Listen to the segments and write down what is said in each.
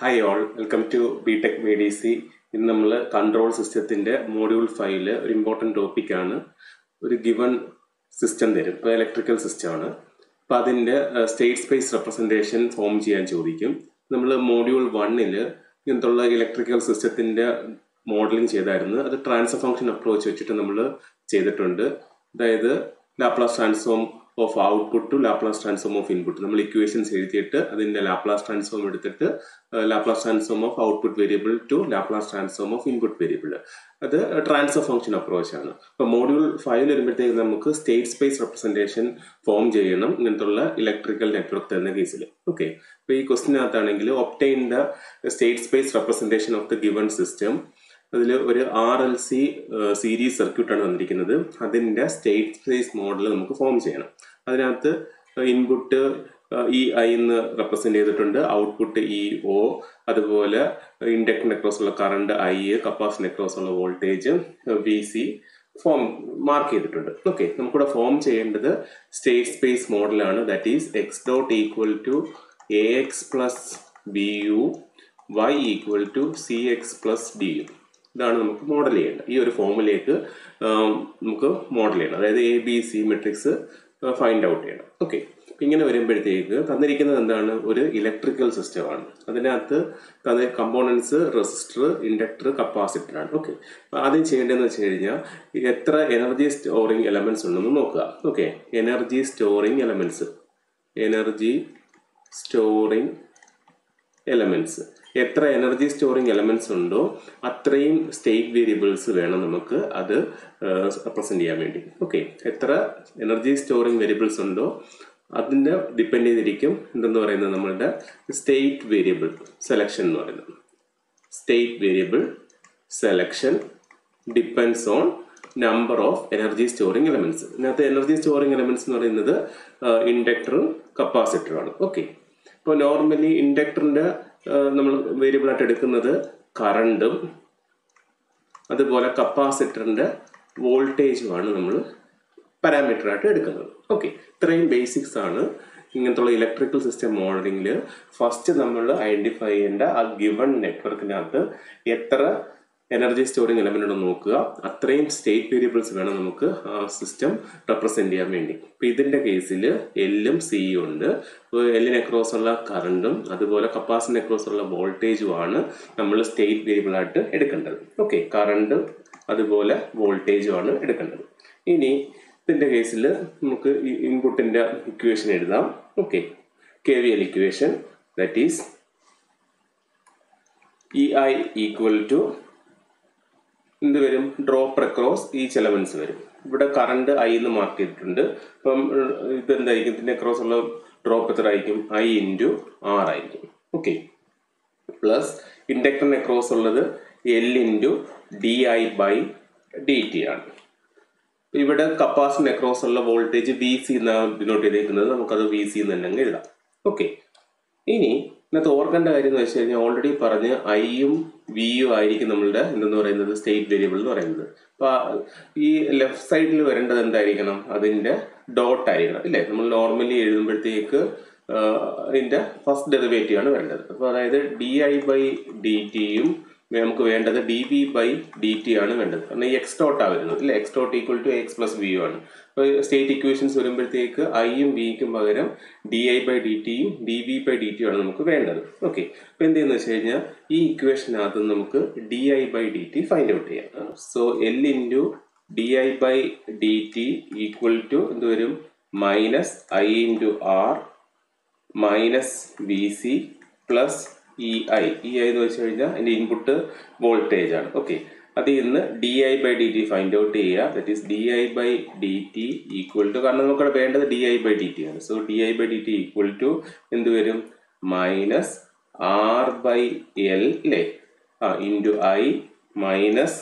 hi all welcome to B tech B D C ഇന്ന് നമ്മൾ control സിസ്റ്റത്തിൻ്റെ module ഫൈവില് ഒരു ഇമ്പോർട്ടൻറ്റ് ടോപ്പിക്കാണ് ഒരു ഗിവൺ സിസ്റ്റം തരും ഇപ്പോൾ ഇലക്ട്രിക്കൽ സിസ്റ്റമാണ് അപ്പോൾ അതിൻ്റെ സ്റ്റേറ്റ് സ്പേസ് റെപ്രസെൻറ്റേഷൻ ഫോം ചെയ്യാൻ ചോദിക്കും നമ്മൾ മോഡ്യൂൾ വണ്ണിൽ ഇങ്ങനത്തുള്ള ഇലക്ട്രിക്കൽ സിസ്റ്റത്തിൻ്റെ മോഡലിംഗ് ചെയ്തായിരുന്നു അത് ട്രാൻസ്ഫർ ഫംഗ്ഷൻ അപ്രോച്ച് വെച്ചിട്ട് നമ്മൾ ചെയ്തിട്ടുണ്ട് അതായത് Laplace transform of output to Laplace transform of input നമ്മൾ ഇക്വേഷൻസ് എഴുതിയിട്ട് അതിന്റെ ലാപ്ലാസ് ട്രാൻസ്ഫോം എടുത്തിട്ട് Laplace transform of output variable to Laplace transform of input variable അത് ട്രാൻസ്ഫർ ഫംഗ്ഷൻ അപ്രോച്ച് ആണ് അപ്പോൾ മോഡ്യൂൾ ഫൈവ് വരുമ്പോഴത്തേക്ക് നമുക്ക് സ്റ്റേറ്റ് സ്പേസ് റെപ്രസെൻറ്റേഷൻ ഫോം ചെയ്യണം ഇങ്ങനത്തുള്ള ഇലക്ട്രിക്കൽ നെറ്റ്വർക്ക് തരുന്ന കേസിൽ ഓക്കെ അപ്പോൾ ഈ ക്വസ്റ്റിനകത്താണെങ്കിൽ obtain the state space representation of the given system അതിൽ ഒരു ആർ എൽ സി സീരീസ് സർക്യൂട്ടാണ് വന്നിരിക്കുന്നത് അതിൻ്റെ സ്റ്റേറ്റ് സ്പേസ് മോഡൽ നമുക്ക് ഫോം ചെയ്യണം അതിനകത്ത് ഇൻപുട്ട് ഇ ഐ എന്ന് റെപ്രസെന്റ് ചെയ്തിട്ടുണ്ട് ഔട്ട്പുട്ട് ഇ ഒ അതുപോലെ ഇൻഡക്ടറിന് അക്രോസ് ഉള്ള കറണ്ട് ഐ കപ്പാസിറ്റിന് അക്രോസ് ഉള്ള voltage V C form mark ചെയ്തിട്ടുണ്ട് ഓക്കെ നമുക്കിവിടെ ഫോം ചെയ്യേണ്ടത് സ്റ്റേറ്റ് സ്പേസ് മോഡലാണ് that is X dot equal to A X plus B U Y equal to C X plus D U ഇതാണ് നമുക്ക് model ചെയ്യേണ്ടത് ഈ ഒരു ഫോമിലേക്ക് നമുക്ക് മോഡൽ ചെയ്യണം അതായത് A B C matrix find out ചെയ്യണം ഓക്കെ ഇങ്ങനെ വരുമ്പോഴത്തേക്ക് തന്നിരിക്കുന്നത് എന്താണ് ഒരു ഇലക്ട്രിക്കൽ സിസ്റ്റമാണ് അതിനകത്ത് തന്ന കമ്പോണൻസ് റെസിസ്റ്റർ ഇൻഡക്ടർ കപ്പാസിറ്റർ ആണ് ഓക്കെ ആദ്യം ചെയ്യേണ്ടതെന്ന് വെച്ച് കഴിഞ്ഞാൽ എത്ര എനർജി സ്റ്റോറിങ് എലമെന്റ്സ് ഉണ്ടെന്ന് നോക്കുക okay energy storing elements energy storing elements എത്ര എനർജി സ്റ്റോറിങ് എലമെന്റ്സ് ഉണ്ടോ അത്രയും സ്റ്റേറ്റ് വേരിയബിൾസ് വേണം നമുക്ക് അത് റെപ്രസെന്റ് ചെയ്യാൻ വേണ്ടി ഓക്കെ എത്ര എനർജി സ്റ്റോറിങ് വേരിയബിൾസ് ഉണ്ടോ അതിൻ്റെ ഡിപ്പെൻഡ് ചെയ്തിരിക്കും എന്തെന്ന് പറയുന്നത് നമ്മളുടെ സ്റ്റേറ്റ് വേരിയബിൾ സെലക്ഷൻ എന്ന് പറയുന്നത് state variable selection depends on number of energy storing elements ഇതിനകത്ത് എനർജി സ്റ്റോറിങ് എലമെന്റ്സ് എന്ന് പറയുന്നത് ഇൻഡക്ടറും കപ്പാസിറ്ററും ആണ് ഓക്കെ ഇപ്പോൾ നോർമലി ഇൻഡക്ടറിന്റെ നമ്മൾ വേരിയബിൾ ആയിട്ട് എടുക്കുന്നത് കറണ്ടും അതുപോലെ കപ്പാസിറ്ററിന്റെ വോൾട്ടേജുമാണ് നമ്മൾ പാരാമീറ്റർ ആയിട്ട് എടുക്കുന്നത് ഓക്കെ ഇത്രയും ബേസിക്സ് ആണ് ഇങ്ങനത്തുള്ള ഇലക്ട്രിക്കൽ സിസ്റ്റം മോഡലിംഗിൽ ഫസ്റ്റ് നമ്മൾ ഐഡന്റിഫൈ ചെയ്യേണ്ട ആ ഗിവൺ നെറ്റ്വർക്കിനകത്ത് എത്ര എനർജി സ്റ്റോറിംഗ് എലമെന്റ് ഉണ്ടെന്ന് നോക്കുക അത്രയും സ്റ്റേറ്റ് വേരിയബിൾസ് വേണം നമുക്ക് ആ സിസ്റ്റം റെപ്രസെന്റ് ചെയ്യാൻ വേണ്ടി ഇപ്പൊ ഇതിന്റെ കേസിൽ എല്ലും സിയും ഉണ്ട് എല്ലിന് അക്രോസ് ഉള്ള കറണ്ടും അതുപോലെ കപ്പാസിറ്റിന് അക്രോസ് ഉള്ള വോൾട്ടേജും ആണ് നമ്മൾ സ്റ്റേറ്റ് വേരിയബിൾ ആയിട്ട് എടുക്കേണ്ടത് ഓക്കെ കറണ്ട് അതുപോലെ വോൾട്ടേജും ആണ് എടുക്കേണ്ടത് ഇനി ഇതിന്റെ കേസിൽ നമുക്ക് ഇൻപുട്ടിന്റെ ഇക്വേഷൻ എഴുതാം okay K V L equation that is E I equal to എന്ത് വരും ഡ്രോപ്പ് അക്രോസ് ഈച്ച് എലമെന്റ്സ് വരും ഇവിടെ കറണ്ട് ഐ എന്ന് മാർക്ക് ചെയ്തിട്ടുണ്ട് അപ്പം ഇത് എന്തായിരിക്കും ഇതിന്റെ അക്രോസ് ഉള്ള ഡ്രോപ്പ് എത്ര ആയിരിക്കും ഐ ഇൻറ്റു ആർ ആയിരിക്കും ഓക്കെ പ്ലസ് ഇൻഡക്ടറിന് അക്രോസ് ഉള്ളത് L into D I by D T ആണ് ഇവിടെ കപ്പാസിറ്റിന് അക്രോസ് ഉള്ള വോൾട്ടേജ് വി സി എന്നാണ് ഡിനോട്ട് ചെയ്തേക്കുന്നത് നമുക്കത് വി സി എന്ന് തന്നെ എഴുതാം ഓക്കെ ഇനി ഇന്നത്തെ ഓർക്കേണ്ട കാര്യം എന്ന് വെച്ച് കഴിഞ്ഞാൽ ഓൾറെഡി പറഞ്ഞ് ഐയും വിയും ആയിരിക്കും നമ്മളുടെ എന്തെന്ന് പറയുന്നത് സ്റ്റേറ്റ് വേരിയബിൾ എന്ന് പറയുന്നത് അപ്പൊ ഈ ലെഫ്റ്റ് സൈഡിൽ വരേണ്ടത് എന്തായിരിക്കണം അതിന്റെ ഡോട്ട് ആയിരിക്കണം ഇല്ലേ നമ്മൾ നോർമലി എഴുതുമ്പോഴത്തേക്ക് അതിന്റെ ഫസ്റ്റ് ഡെറിവേറ്റീവ് ആണ് വേണ്ടത് അപ്പോൾ അതായത് ഡി ഐ ബൈ ഡി ടിയും നമുക്ക് വേണ്ടത് D V by D T ആണ് വേണ്ടത് കാരണം ഈ എക്സ് ഡോട്ടാ വരുന്നത് ഇല്ല X dot equal to X plus V ആണ് അപ്പോൾ സ്റ്റേറ്റ് ഇക്വേഷൻസ് വരുമ്പോഴത്തേക്ക് ഐയും വിക്കും പകരം ഡി ഐ ബൈ ഡി ടിയും D V by D T ആണ് നമുക്ക് വേണ്ടത് ഓക്കെ അപ്പോൾ എന്ത് ചെയ്യുന്നത് വെച്ച് കഴിഞ്ഞാൽ ഈ ഇക്വേഷനകത്ത് നമുക്ക് D I by D T find out ചെയ്യാം so L into D I by D T equal to എന്ത് വരും minus I into R minus V C plus E I E I എന്ന് വെച്ച് കഴിഞ്ഞാൽ അതിന്റെ ഇൻപുട്ട് വോൾട്ടേജ് ആണ് okay അതിൽ നിന്ന് D I by D T find out ചെയ്യുക that is D I by D T equal to കാരണം നമുക്കവിടെ വേണ്ടത് D I by D T ആണ് so D I by D T equal to എന്ത് വരും മൈനസ് ആർ ബൈ എൽ അല്ലേ ആ into I minus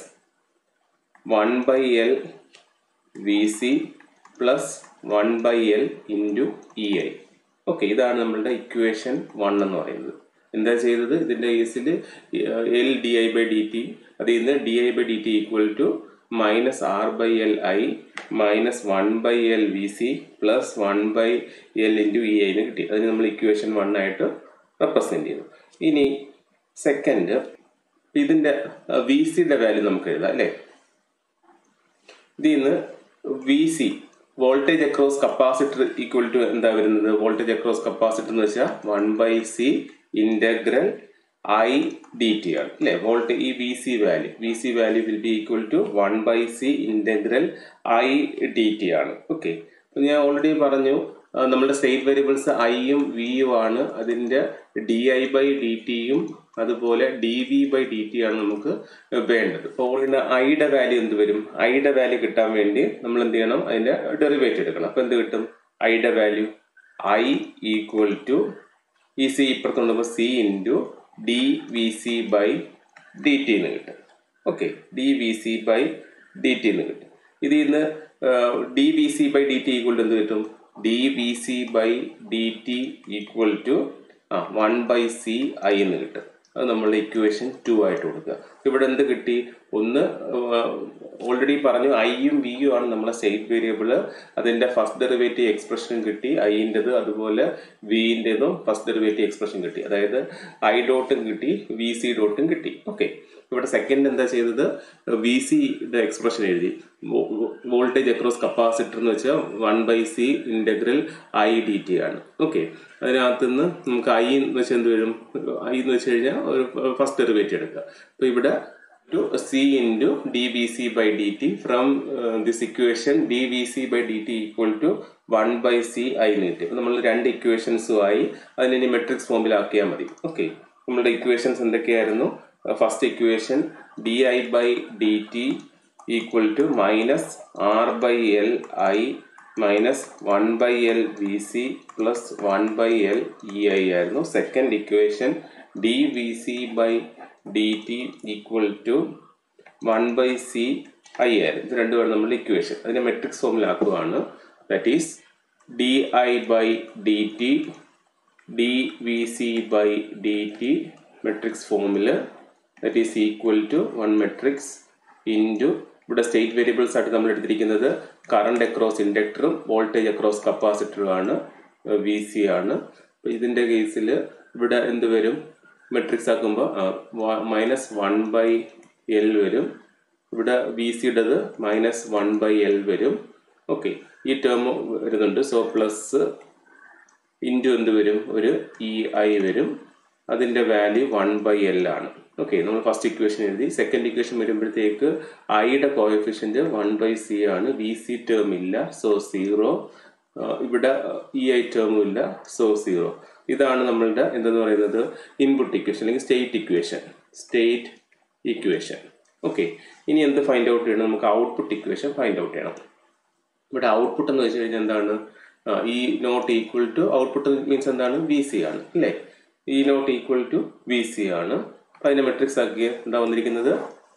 one by L V C plus one by L into E I okay ഇതാണ് നമ്മളുടെ equation one എന്ന് പറയുന്നത് എന്താ ചെയ്തത് ഇതിന്റെ കേസിൽ L D I by D T അതിൽ നിന്ന് D I by D T equal to minus R by L I minus one by L V C plus one by L into E ഐന്ന് കിട്ടി അതിന് നമ്മൾ ഇക്വേഷൻ വൺ ആയിട്ട് represent ചെയ്തു ഇനി second ഇതിന്റെ വി സിയുടെ വാല്യൂ നമുക്ക് എഴുതാം അല്ലേ ഇതിൽ നിന്ന് V C voltage across capacitor equal to എന്താ വരുന്നത് വോൾട്ടേജ് അക്രോസ് കപ്പാസിറ്റർ എന്ന് വെച്ചാൽ one by C integral I D T ആണ് അല്ലെ വോൾട്ട് ഈ V C value V C value will be equal to one by C integral I D T ആണ് okay ഞാൻ already പറഞ്ഞു നമ്മുടെ സ്റ്റേറ്റ് വേരിയബിൾസ് ഐയും വിയും ആണ് അതിന്റെ ഡി ഐ ബൈ ഡി ടിയും അതുപോലെ D V by D T ആണ് നമുക്ക് വേണ്ടത് അപ്പോൾ ഇതിന് ഐയുടെ വാല്യൂ എന്ത് വരും ഐയുടെ വാല്യൂ കിട്ടാൻ വേണ്ടി നമ്മൾ എന്ത് ചെയ്യണം അതിന്റെ ഡെറിവേറ്റ് എടുക്കണം അപ്പൊ എന്ത് കിട്ടും ഐയുടെ വാല്യൂ ഐ ഈക്വൽ ടു ഈ സി ഇപ്പുറത്ത് കൊണ്ടുമ്പോൾ C into D V C by D T എന്ന് കിട്ടും okay D V C by D T എന്ന് കിട്ടും ഇതിൽ നിന്ന് D V C by D T equal to എന്ത് കിട്ടും D V C by D T equal to ആ one by C I എന്ന് കിട്ടും അത് നമ്മളുടെ ഇക്വേഷൻ ടു ആയിട്ട് കൊടുക്കുക ഇവിടെ എന്ത് കിട്ടി ഒന്ന് ഓൾറെഡി പറഞ്ഞു ഐയും വിയും ആണ് നമ്മളെ സ്റ്റേറ്റ് വേരിയബിൾ അതിന്റെ ഫസ്റ്റ് ഡെറിവേറ്റീവ് എക്സ്പ്രഷനും കിട്ടി ഐൻ്റെത് അതുപോലെ വിൻ്റെതും ഫസ്റ്റ് ഡെറിവേറ്റീവ് എക്സ്പ്രഷൻ കിട്ടി അതായത് ഐ ഡോട്ടും കിട്ടി വി സി ഡോട്ടും കിട്ടി ഓക്കെ ഇവിടെ സെക്കൻഡ് എന്താ ചെയ്തത് വി സിയുടെ എക്സ്പ്രഷൻ എഴുതി വോൾട്ടേജ് അക്രോസ് കപ്പാസിറ്റർ എന്ന് വെച്ചാൽ one by C integral I D T ആണ് ഓക്കെ അതിനകത്ത് നിന്ന് നമുക്ക് ഐ എന്ന് വെച്ചാൽ എന്ത് വരും ഐ എന്ന് വെച്ച് കഴിഞ്ഞാൽ ഒരു ഫസ്റ്റ് ഡെറിവേറ്റീവ് എടുക്കുക അപ്പോൾ ഇവിടെ to C into D B C by D T from this equation D B C by D T equal to one by C I എന്ന് കിട്ടി അപ്പോൾ നമ്മൾ രണ്ട് ഇക്വേഷൻസുമായി അതിനെ ഇനി മെട്രിക്സ് ഫോമിലാക്കിയാൽ മതി ഓക്കെ നമ്മളുടെ ഇക്വേഷൻസ് എന്തൊക്കെയായിരുന്നു first equation D I by D T equal to minus R by L I minus one by L V C plus one by L E I ആയിരുന്നു second equation D V C by D T equal to one by C I ആയിരുന്നു ഇത് രണ്ടുമാണ് നമ്മുടെ equation അതിനെ matrix ഫോമിലാക്കുകയാണ് that is D I by D T D V C by D T matrix ഫോമിൽ that is equal to one matrix into ഇവിടെ state variables ആയിട്ട് നമ്മൾ എടുത്തിരിക്കുന്നത് കറണ്ട് അക്രോസ് ഇൻഡക്ടറും വോൾട്ടേജ് അക്രോസ് കപ്പാസിറ്ററും ആണ് വി സി ആണ് ഇതിൻ്റെ കേസിൽ ഇവിടെ എന്ത് വരും മെട്രിക്സ് ആക്കുമ്പോൾ മൈനസ് വൺ ബൈ എൽ വരും ഇവിടെ വി സിയുടേത് മൈനസ് വൺ ബൈ എൽ വരും ഓക്കെ ഈ ടേം വരുന്നുണ്ട് സോ പ്ലസ് ഇൻറ്റു എന്ത് വരും ഒരു ഇ ഐ വരും അതിൻ്റെ വാല്യൂ വൺ ബൈ എൽ ആണ് ഓക്കെ നമ്മൾ ഫസ്റ്റ് ഇക്വേഷൻ എഴുതി സെക്കൻഡ് ഇക്വേഷൻ വരുമ്പോഴത്തേക്ക് ഐയുടെ കോയഫിഷ്യൻറ്റ് വൺ ബൈ സി ആണ് വി സി ടേം ഇല്ല സോ സീറോ ഇവിടെ ഇ ഐ ടേമും ഇല്ല സോ സീറോ ഇതാണ് നമ്മളുടെ എന്തെന്ന് പറയുന്നത് ഇൻപുട്ട് ഇക്വേഷൻ അല്ലെങ്കിൽ state equation state equation okay ഇനി എന്ത് ഫൈൻഡ് ഔട്ട് ചെയ്യണം നമുക്ക് ഔട്ട്പുട്ട് ഇക്വേഷൻ ഫൈൻഡ് ഔട്ട് ചെയ്യണം ഇവിടെ ഔട്ട്പുട്ട് എന്ന് വെച്ച് കഴിഞ്ഞാൽ എന്താണ് ഈ not equal to output means എന്താണ് വി സി ആണ് അല്ലേ ഈ not equal to V C ആണ് അപ്പം അതിനെ മെട്രിക്സ് ആക്കിയ എന്താ വന്നിരിക്കുന്നത്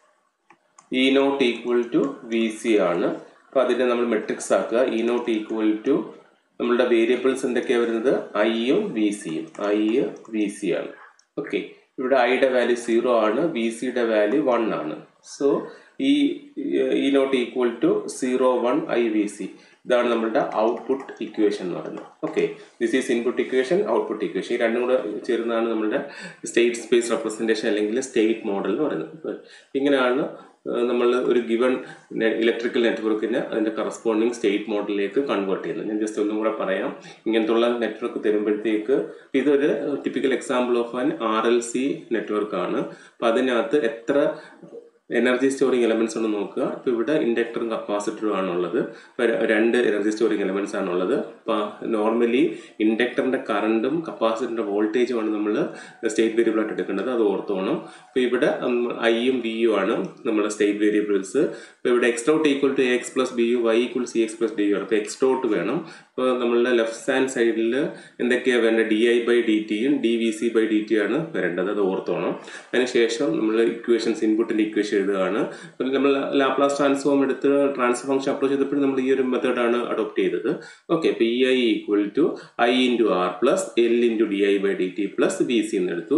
E not equal to V C ആണ് അപ്പം അതിനെ നമ്മൾ മെട്രിക്സ് ആക്കുക ഇ നോട്ട് ഈക്വൽ ടു നമ്മളുടെ വേരിയബിൾസ് എന്തൊക്കെയാണ് വരുന്നത് ഐയും വി സിയും ഐ വി സി ആണ് ഓക്കെ ഇവിടെ ഐയുടെ വാല്യൂ സീറോ ആണ് വി സിയുടെ വാല്യൂ വൺ ആണ് സോ ഈ E not equal to zero one I V C ഇതാണ് നമ്മളുടെ ഔട്ട്പുട്ട് ഇക്വേഷൻ എന്ന് പറയുന്നത് okay this is input equation output equation ഈ രണ്ടും കൂടെ ചേരുന്നതാണ് നമ്മളുടെ സ്റ്റേറ്റ് സ്പേസ് റെപ്രസെൻറ്റേഷൻ അല്ലെങ്കിൽ സ്റ്റേറ്റ് മോഡൽ എന്ന് പറയുന്നത് ഇങ്ങനെയാണ് നമ്മൾ ഒരു ഗിവൺ ഇലക്ട്രിക്കൽ നെറ്റ്വർക്കിനെ അതിൻ്റെ കറസ്പോണ്ടിങ് സ്റ്റേറ്റ് മോഡലിലേക്ക് കൺവേർട്ട് ചെയ്യുന്നത് ഞാൻ ജസ്റ്റ് ഒന്നും കൂടെ പറയാം ഇങ്ങനത്തുള്ള നെറ്റ്വർക്ക് തരുമ്പോഴത്തേക്ക് ഇതൊരു typical example of an R L C നെറ്റ്വർക്കാണ് അപ്പം അതിനകത്ത് എത്ര എനർജി സ്റ്റോറിങ് എലമെന്റ്സ് ഒന്ന് നോക്കുക ഇപ്പൊ ഇവിടെ ഇൻഡക്ടറും കപ്പാസിറ്ററും ആണുള്ളത് രണ്ട് എനർജി സ്റ്റോറിങ് എലമെന്റ്സ് ആണുള്ളത് അപ്പൊ നോർമലി ഇൻഡക്ടറിന്റെ കറണ്ടും കപ്പാസിറ്ററിന്റെ വോൾട്ടേജും ആണ് നമ്മൾ സ്റ്റേറ്റ് വേരിയബിൾ ആയിട്ട് എടുക്കേണ്ടത് അത് ഓർത്തോണം അപ്പൊ ഇവിടെ ഐയും വിയും ആണ് നമ്മുടെ സ്റ്റേറ്റ് വേരിയബിൾസ് ഇപ്പൊ ഇവിടെ X dot equal to X plus B U Y equal C X plus D U ആണ് അപ്പൊ എക്സ് ഡോട്ട് വേണം ഇപ്പോൾ നമ്മളുടെ ലെഫ്റ്റ് ഹാൻഡ് സൈഡിൽ എന്തൊക്കെയാണ് വേണ്ടത് ഡി ഐ ബൈ ഡി ടിയും D V C by D T ആണ് വരേണ്ടത് അത് ഓർത്തോണം അതിനുശേഷം നമ്മൾ ഇക്വേഷൻസ് ഇൻപുട്ടിന്റെ ഇക്വേഷൻ എഴുതുകയാണ് നമ്മൾ ലാപ്ലാസ് ട്രാൻസ്ഫോം എടുത്ത് ട്രാൻസ്ഫർ ഫംഗ്ഷൻ അപ്രോച്ച് ചെയ്തപ്പോഴും നമ്മൾ ഈ ഒരു മെത്തേഡാണ് അഡോപ്റ്റ് ചെയ്തത് ഓക്കെ അപ്പോൾ E I equal to I into R plus L into D I by D T plus B C എന്ന് എടുത്തു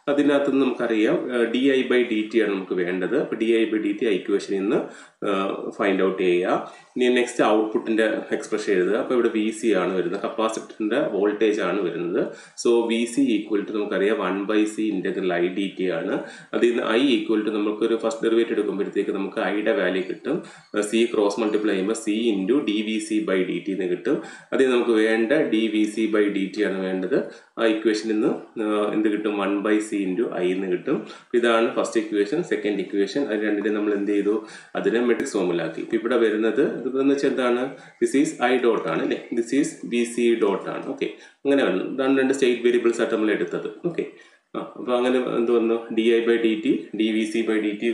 അതിനകത്ത് നിന്ന് നമുക്കറിയാം D I by D T ആണ് നമുക്ക് വേണ്ടത് അപ്പോൾ D I by D T ഇക്വേഷനിൽ നിന്ന് ഫൈൻഡ് ഔട്ട് ചെയ്യുക ഇനി നെക്സ്റ്റ് ഔട്ട്പുട്ടിന്റെ എക്സ്പ്രഷൻ എഴുതുക അപ്പോൾ ഇവിടെ വി സി ആണ് വരുന്നത് കപ്പാസിറ്ററിന്റെ വോൾട്ടേജ് ആണ് വരുന്നത് so V C equal to നമുക്കറിയാം one by C integral I D T ആണ് അതിൽ നിന്ന് ഐ ഈക്വൽ ടു നമുക്കൊരു ഫസ്റ്റ് ഡെറിവേറ്റ് എടുക്കുമ്പോഴത്തേക്ക് നമുക്ക് ഐയുടെ വാല്യൂ കിട്ടും സി ക്രോസ് മൾട്ടിപ്ലൈ ചെയ്യുമ്പോൾ C into D V C by D T എന്ന് കിട്ടും അതിൽ നമുക്ക് വേണ്ട D V C by D T ആണ് വേണ്ടത് ആ ഇക്വേഷനിൽ നിന്ന് എന്ത് കിട്ടും one by C into I എന്ന് കിട്ടും ഇതാണ് ഫസ്റ്റ് ഇക്വേഷൻ സെക്കൻഡ് ഇക്വേഷൻ അത് രണ്ടിനെ നമ്മൾ എന്ത് ചെയ്തു അതിനെ മെട്രിക്സ് ഫോമിലാക്കി ഇപ്പം ഇവിടെ വരുന്നത് ഇതെന്ന് വെച്ചാൽ എന്താണ് ദിസ് ഈസ് ഐ ഡോട്ട് ആണ് അല്ലേ this is B C dot ആണ് ഓക്കെ അങ്ങനെ വന്നു ഇതാണ് രണ്ട് സ്റ്റേറ്റ് വേരിയബിൾസ് ആയിട്ട് നമ്മൾ എടുത്തത് ഓക്കെ ആ അപ്പോൾ അങ്ങനെ എന്ത് വന്നു D I by D T D V C by D T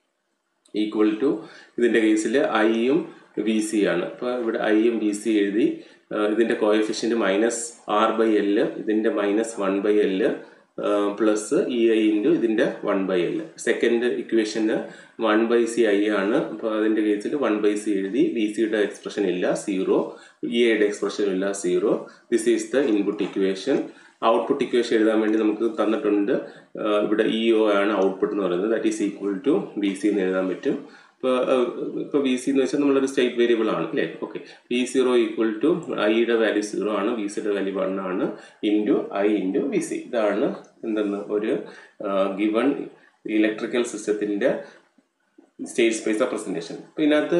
equal to ഇതിൻ്റെ കേസിൽ ഐയും വി സി ആണ് അപ്പോൾ ഇവിടെ ഐയും വി സി എഴുതി ഇതിൻ്റെ coefficient minus R by L ഇതിൻ്റെ minus one by L plus E I into ഇതിൻ്റെ വൺ ബൈ എൽ സെക്കൻഡ് ഇക്വേഷന് വൺ ബൈ സി ഐ ആണ് അപ്പോൾ അതിൻ്റെ കേസിൽ വൺ ബൈ സി എഴുതി വി സിയുടെ എക്സ്പ്രഷൻ ഇല്ല സീറോ ഇ ഐയുടെ എക്സ്പ്രഷൻ ഇല്ല zero this is the input equation output equation എഴുതാൻ വേണ്ടി നമുക്ക് തന്നിട്ടുണ്ട് ഇവിടെ ഇ ഒ ആണ് ഔട്ട്പുട്ട് എന്ന് പറയുന്നത് that is equal to V C എന്ന് എഴുതാൻ പറ്റും ഇപ്പോൾ ഇപ്പോൾ വി സി എന്ന് വെച്ചാൽ നമ്മളൊരു സ്റ്റേറ്റ് വേരിയബിൾ ആണ് അല്ലേ okay V zero equal to ഐയുടെ വാല്യൂ സീറോ ആണ് വി സിയുടെ വാല്യൂ വൺ ആണ് into I into V C ഇതാണ് എന്തെന്ന് ഒരു ഗിവൺ ഇലക്ട്രിക്കൽ സിസ്റ്റത്തിൻ്റെ സ്റ്റേറ്റ് സ്പേസ് റെപ്രസെൻറ്റേഷൻ അപ്പോൾ ഇതിനകത്ത്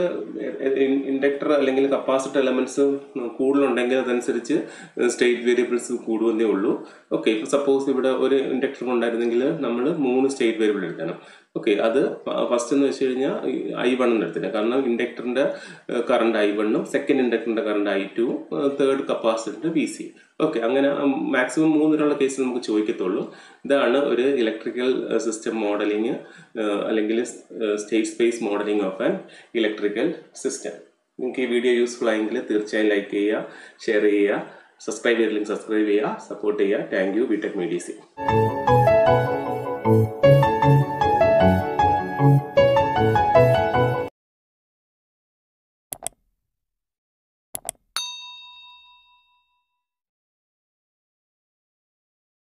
ഇൻഡക്ടർ അല്ലെങ്കിൽ കപ്പാസിറ്റർ എലമെന്റ്സ് കൂടുതലുണ്ടെങ്കിൽ അതനുസരിച്ച് സ്റ്റേറ്റ് വേരിയബിൾസ് കൂടുവന്നേ ഉള്ളൂ ഓക്കെ ഇപ്പോൾ സപ്പോസ് ഇവിടെ ഒരു ഇൻഡക്ടർ ഉണ്ടായിരുന്നെങ്കിൽ നമ്മൾ മൂന്ന് സ്റ്റേറ്റ് വേരിയബിൾ എടുക്കണം ഓക്കെ അത് ഫസ്റ്റ് എന്ന് വെച്ച് കഴിഞ്ഞാൽ ഐ വൺ എന്ന് എടുത്തില്ല കാരണം ഇൻഡക്ടറിന്റെ കറണ്ട് ഐ വണ്ണും സെക്കൻഡ് ഇൻഡക്ടറിന്റെ കറണ്ട് ഐ ടു തേർഡ് കപ്പാസിറ്ററിന്റെ വി സി ഓക്കെ അങ്ങനെ മാക്സിമം മൂന്നിലുള്ള കേസ് നമുക്ക് ചോദിക്കത്തുള്ളൂ ഇതാണ് ഒരു ഇലക്ട്രിക്കൽ സിസ്റ്റം മോഡലിംഗ് അല്ലെങ്കിൽ state space modeling of an electrical system നിങ്ങൾക്ക് ഈ വീഡിയോ യൂസ്ഫുൾ ആയെങ്കിൽ തീർച്ചയായും ലൈക്ക് ചെയ്യുക ഷെയർ ചെയ്യുക സബ്സ്ക്രൈബ് ചെയ്തില്ലെങ്കിൽ സബ്സ്ക്രൈബ് ചെയ്യുക സപ്പോർട്ട് ചെയ്യുക താങ്ക് യു ബിടെക് മീഡിയസി